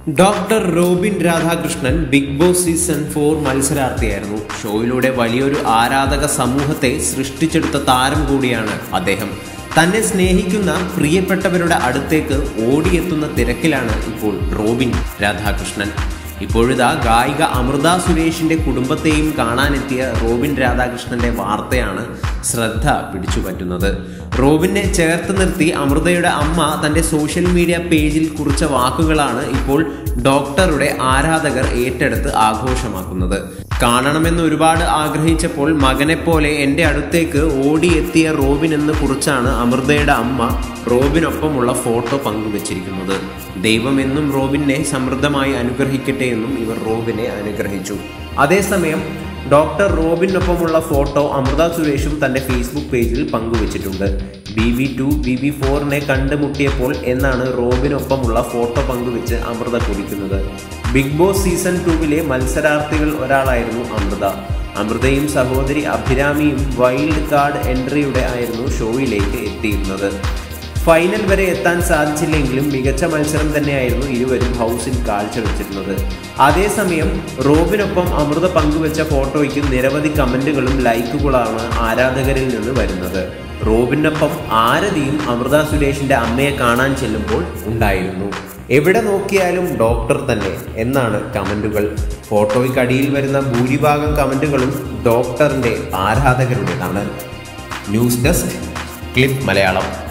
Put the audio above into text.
doctor Robin Radhakrishnan Bigg Boss season four മത്സരാർത്ഥിയായിരുന്നു ഷോയിലൂടെ വലിയൊരു ആരാധക സമൂഹത്തെ സൃഷ്ടിച്ചെടുത്ത താരം കൂടിയാണ് അദ്ദേഹം തന്നെ സ്നേഹിക്കുന്ന പ്രിയപ്പെട്ടവരുടെ അടുത്തേക്ക് ഓടിയെത്തുന്ന തിരക്കിലാണ് ഇപ്പോൾ റോബിൻ രാധാകൃഷ്ണൻ ഇപ്പോഴിതാ ഗായിക അമൃത സുരേഷിന്റെ കുടുംബത്തെയും കാണാനെത്തിയ റോബിൻ രാധാകൃഷ്ണന്റെ വാർത്തയാണ് ശ്രദ്ധ പിടിച്ചുപറ്റുന്നത് റോബിനെ ചേർത്ത് നിർത്തി അമൃതയുടെ അമ്മ തന്റെ സോഷ്യൽ മീഡിയ പേജിൽ കുറിച്ച വാക്കുകളാണ് ഇപ്പോൾ ഡോക്ടറുടെ ആരാധകർ ഏറ്റെടുത്ത് ആഘോഷമാക്കുന്നത് കാണണമെന്ന് ഒരുപാട് ആഗ്രഹിച്ചപ്പോൾ മകനെ പോലെ എൻ്റെ അടുത്തേക്ക് ഓടിയെത്തിയ റോബിൻ എന്ന് കുറിച്ചാണ് അമൃതയുടെ അമ്മ റോബിനൊപ്പമുള്ള ഫോട്ടോ പങ്കുവച്ചിരിക്കുന്നത് ദൈവം എന്നും റോബിനെ സമൃദ്ധമായി അനുഗ്രഹിക്കട്ടെ എന്നും ഇവർ റോബിനെ അനുഗ്രഹിച്ചു അതേസമയം ഡോക്ടർ റോബിനൊപ്പമുള്ള ഫോട്ടോ അമൃത സുരേഷും തന്റെ ഫേസ്ബുക്ക് പേജിൽ പങ്കുവച്ചിട്ടുണ്ട് B V to B V ഫോറിനെ കണ്ടുമുട്ടിയപ്പോൾ എന്നാണ് റോബിനൊപ്പമുള്ള ഫോട്ടോ പങ്കുവെച്ച് അമൃത കുറിക്കുന്നത് ബിഗ് ബോസ് സീസൺ ടൂവിലെ മത്സരാർത്ഥികൾ ഒരാളായിരുന്നു അമൃത അമൃതയും സഹോദരി അഭിരാമിയും വൈൽഡ് കാർഡ് എൻട്രിയുടെ ആയിരുന്നു ഷോയിലേക്ക് എത്തിയിരുന്നത് ഫൈനൽ വരെ എത്താൻ സാധിച്ചില്ലെങ്കിലും മികച്ച മത്സരം തന്നെയായിരുന്നു ഇരുവരും ഹൗസിൽ കാഴ്ചവെച്ചിരുന്നത് അതേസമയം റോബിനൊപ്പം അമൃത പങ്കുവച്ച ഫോട്ടോയ്ക്ക് നിരവധി കമന്റുകളും ലൈക്കുകളാണ് ആരാധകരിൽ നിന്ന് വരുന്നത് റോബിനൊപ്പം ആരതിയും അമൃത സുരേഷിന്റെ അമ്മയെ കാണാൻ ചെല്ലുമ്പോൾ ഉണ്ടായിരുന്നു എവിടെ നോക്കിയാലും ഡോക്ടർ തന്നെ എന്നാണ് കമന്റുകൾ ഫോട്ടോയ്ക്കടിയിൽ വരുന്ന ഭൂരിഭാഗം കമന്റുകളും ഡോക്ടറിന്റെ ആരാധകരുടേതാണ് ന്യൂസ് ഡെസ്ക് ക്ലിപ്പ് മലയാളം